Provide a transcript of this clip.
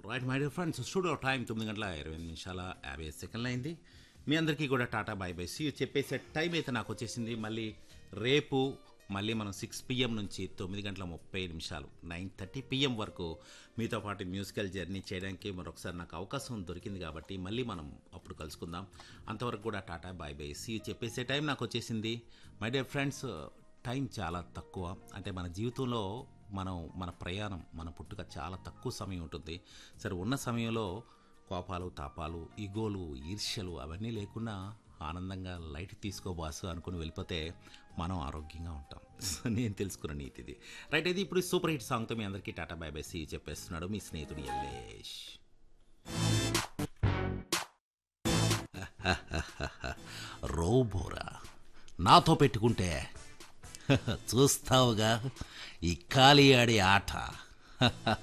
right my dear friends studio time తొమ్మిది గంటల ఇరవై ఎనిమిది నిమిషాల యాభై ఐదు సెకండ్లు అయింది మీ అందరికీ కూడా టాటా బాయ్ బై సీ చెప్పేసే టైం అయితే నాకు వచ్చేసింది మళ్ళీ రేపు మళ్ళీ మనం సిక్స్ పిఎం నుంచి తొమ్మిది గంటల ముప్పై నిమిషాలు నైన్ థర్టీ పిఎం వరకు మీతో పాటు మ్యూజికల్ జర్నీ చేయడానికి మరొకసారి నాకు అవకాశం దొరికింది కాబట్టి మళ్ళీ మనం అప్పుడు కలుసుకుందాం అంతవరకు కూడా టాటా బాయ్ బై సీ చెప్పేసే టైం నాకు వచ్చేసింది మై డియర్ ఫ్రెండ్స్ టైం చాలా తక్కువ అంటే మన జీవితంలో మనం మన ప్రయాణం మన పుట్టుక చాలా తక్కువ సమయం ఉంటుంది సరే ఉన్న సమయంలో కోపాలు తాపాలు ఈగోలు ఈర్ష్యలు అవన్నీ లేకుండా ఆనందంగా లైట్ తీసుకో బాసు అనుకుని వెళ్ళిపోతే మనం ఆరోగ్యంగా ఉంటాం సో నేను తెలుసుకున్న నీతి ఇది రైట్ ఇది ఇప్పుడు సూపర్ హిట్ సాంగ్తో మీ అందరికీ టాటా బై బై సి చెప్పేస్తున్నాడు మీ స్నేహితుడు ఎల్లేష్ రోబోరా నాతో పెట్టుకుంటే చూస్తావుగా ఈ ఖాళీ ఆడే ఆట